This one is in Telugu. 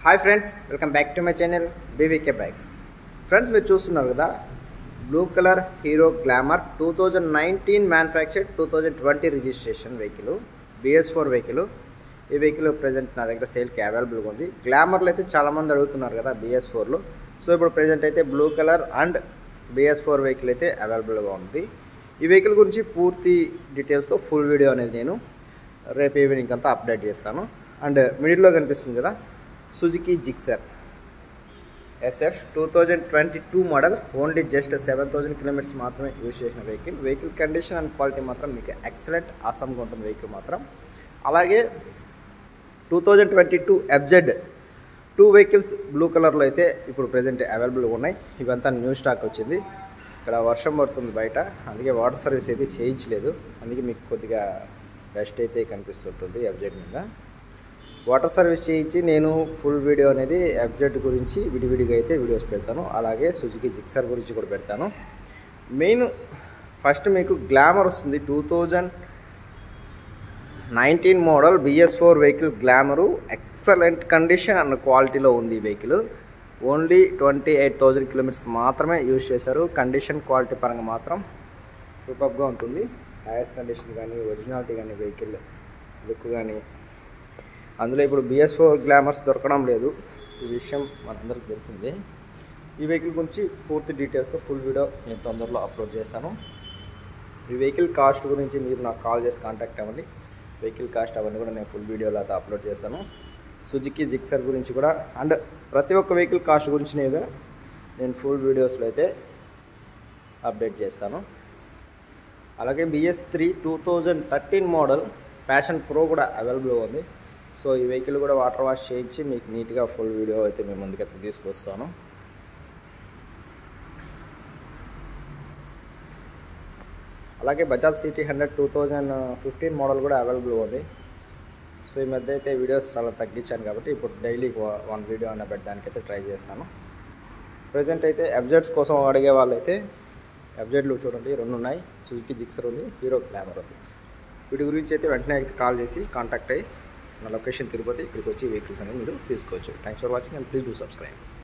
hi friends welcome back to my channel BVK bikes friends మీరు చూస్తున్నారు కదా blue colour Hero Glamour two thousand nineteen manufactured two thousand twenty registration vehicle BS four vehicle ఈ వెహికల్ ప్రజెంట్ నా దగ్గర సేల్కి అవైలబుల్గా ఉంది గ్లామర్లో అయితే చాలామంది అడుగుతున్నారు కదా బిఎస్ ఫోర్లో సో ఇప్పుడు ప్రజెంట్ అయితే blue colour and BS four vehicle అయితే అవైలబుల్గా ఉంది ఈ వెహికల్ గురించి పూర్తి డీటెయిల్స్తో ఫుల్ వీడియో అనేది నేను రేపు ఈవినింగ్ అంతా అప్డేట్ చేస్తాను అండ్ మిడిల్లో కనిపిస్తుంది కదా Suzuki Gixxer SF two thousand twenty two model only just seven thousand kilometres మాత్రమే యూజ్ చేసిన vehicle vehicle condition and quality మాత్రం మీకు ఎక్సలెంట్ ఆసమ్గా ఉంటుంది వెహికల్ మాత్రం అలాగే two thousand twenty two FZ two vehicles blue కలర్లో అయితే ఇప్పుడు ప్రజెంట్ అవైలబుల్గా ఉన్నాయి ఇవంతా న్యూ స్టాక్ వచ్చింది ఇక్కడ వర్షం పడుతుంది బయట అందుకే వాటర్ సర్వీస్ అయితే చేయించలేదు అందుకే మీకు కొద్దిగా డస్ట్ అయితే కనిపిస్తుంటుంది ఎఫ్జెడ్ మీద వాటర్ సర్వీస్ చేయించి నేను ఫుల్ వీడియో అనేది ఎఫ్జెడ్ గురించి విడివిడిగా అయితే వీడియోస్ పెడతాను అలాగే సుజుకి జిక్సర్ గురించి కూడా పెడతాను మెయిన్ ఫస్ట్ మీకు గ్లామర్ వస్తుంది two thousand nineteen model BS four vehicle Glamour excellent condition and క్వాలిటీలో ఉంది ఈ vehicle only twenty eight thousand kilometres మాత్రమే యూజ్ చేశారు కండిషన్ క్వాలిటీ పరంగా మాత్రం సూపర్గా ఉంటుంది టైర్స్ కండిషన్ కానీ ఒరిజినాలిటీ కానీ వెహికల్ లుక్ కానీ అందులో ఇప్పుడు బిఎస్ ఫోర్ గ్లామర్స్ దొరకడం లేదు ఈ విషయం మనందరికి తెలిసిందే ఈ వెహికల్ గురించి పూర్తి డీటెయిల్స్తో ఫుల్ వీడియో నేను తొందరలో అప్లోడ్ చేస్తాను ఈ వెహికల్ కాస్ట్ గురించి మీరు నాకు కాల్ చేసి కాంటాక్ట్ అవ్వండి వెహికల్ కాస్ట్ అవన్నీ కూడా నేను ఫుల్ వీడియోలో అయితే అప్లోడ్ చేస్తాను సుజుకి జిక్సర్ గురించి కూడా అండ్ ప్రతి ఒక్క వెహికల్ కాస్ట్ గురించి నేను నేను ఫుల్ వీడియోస్లో అయితే అప్డేట్ చేస్తాను అలాగే BS three two thousand thirteen model Passion Pro కూడా అవైలబుల్గా ఉంది సో ఈ వెహికల్ కూడా వాటర్ వాష్ చేయించి మీకు నీట్గా ఫుల్ వీడియో అయితే మేము ముందుకైతే తీసుకొస్తాను అలాగే Bajaj CT hundred two thousand fifteen model కూడా అవైలబుల్గా ఉంది సో ఈ మధ్య అయితే వీడియోస్ చాలా తగ్గించాను కాబట్టి ఇప్పుడు డైలీ వన్ వీడియో అన్న పెట్టడానికి అయితే ట్రై చేస్తాను ప్రజెంట్ అయితే ఎఫ్జెడ్స్ కోసం అడిగే వాళ్ళైతే ఎఫ్జెడ్లు చూడండి రెండు ఉన్నాయి సుజుకి జిక్సర్ ఉంది హీరో గ్లామర్ ఉంది వీటి గురించి అయితే వెంటనే అయితే కాల్ చేసి కాంటాక్ట్ అయ్యి నా లొకేషన్ తిరుపతి ఇక్కడికి వచ్చి వెహికల్స్ అనేవి మీరు తీసుకోవచ్చు thanks for watching and please do subscribe